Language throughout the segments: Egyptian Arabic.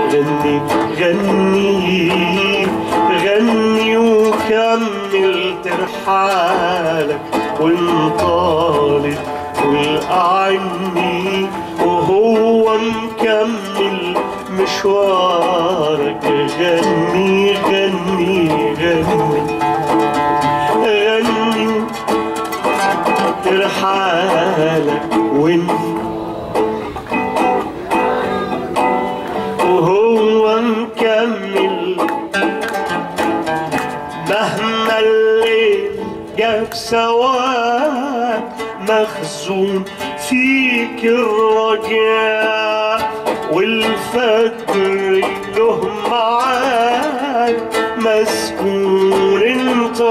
غني غني غني وكمل ترحالك وانطالت والأعني وهو مكمل مشوارك غني غني غني غني ترحالك وانت وهو مكمل مهما الليل جاب سواد مخزون فيك الرجاء والفجر له معاد مسكون انت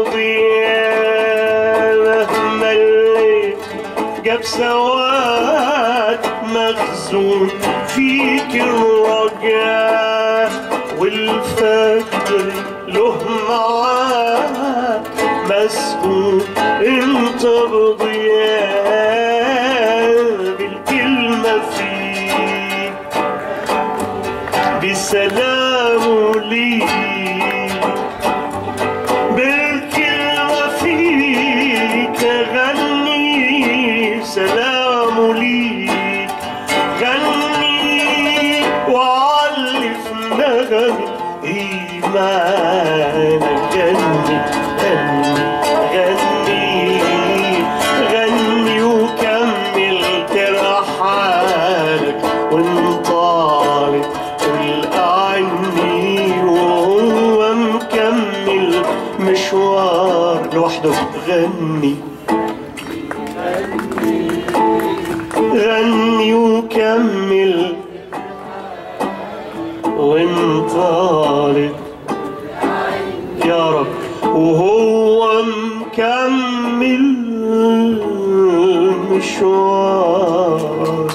بضياء مهما الليل جاب سواد مخزون فيك الرجاء والفجر له معاد مسكون انت بضياء بالكلمة فيك بسلام ليك بالكلمة فيك غني سلام ليك غني وعلف نغم إيمانك غني غني غني غني وكمل ترحالك وانطالت والأعني وهو مكمل مشوار لوحده غني غني وكمل وانطالت يا رب وهو مكمل مشوار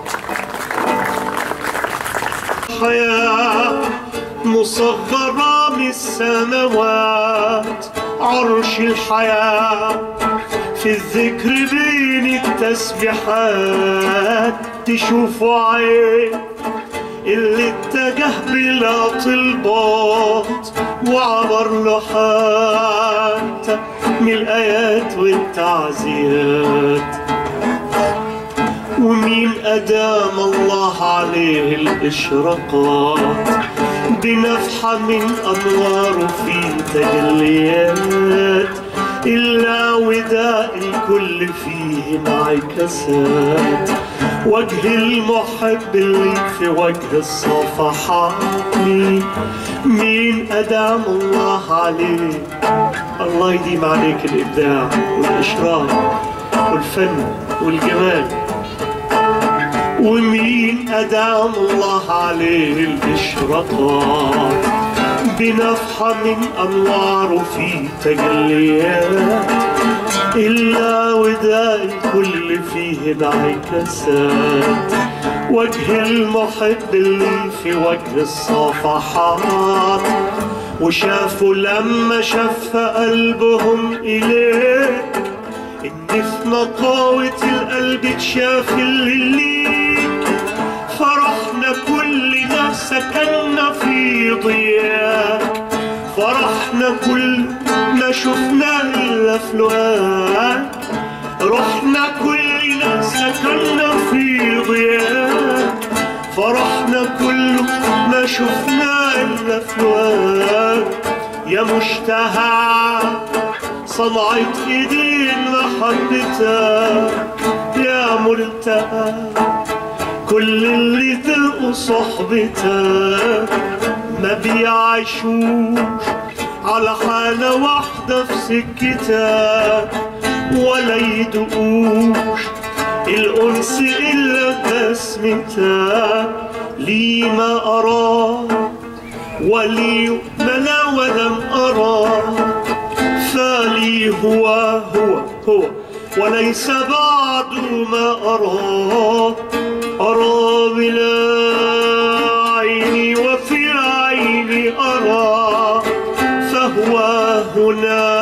حياة مصغرة من السماوات عرش الحياة في الذكر بين التسبيحات تشوفوا عين اللي اتجه بلا طلبات وعبر له حتى من الآيات والتعزيات ومين أدام الله عليه الإشراقات بنفحة من أنواره في تجليات إلا وداء الكل فيه انعكاسات وجه المحب اللي في وجه الصفحات مين مين أدام الله عليه الله يديم عليك الإبداع والإشراق والفن والجمال ومين أدام الله عليه الإشراقات بنفحة من أنواره في تجليات إلا وداء الكل فيه انعكاسات وجه المحب اللي في وجه الصفحات وشافوا لما شف قلبهم إليك إن في نقاوة القلب اتشاف اللي ليك فرحنا كلنا سكننا في ضياك فرحنا كل ما شفنا إلا في لقاك رحنا كلنا سكننا في ضياك فرحنا كل ما شفنا إلا في لقاك يا مشتهى صنعت ايدين محبتك يا ملتقى كل اللي ذقوا صحبتك ما بيعيشوش على حالة واحدة في سكتك ولا يدقوش الأنس إلا بسمتك لي ما أراه ولي ملا ولم أراه فالي هو هو هو وليس بعد ما أراه أرى بلا عيني وفي عيني أرى فهو هنا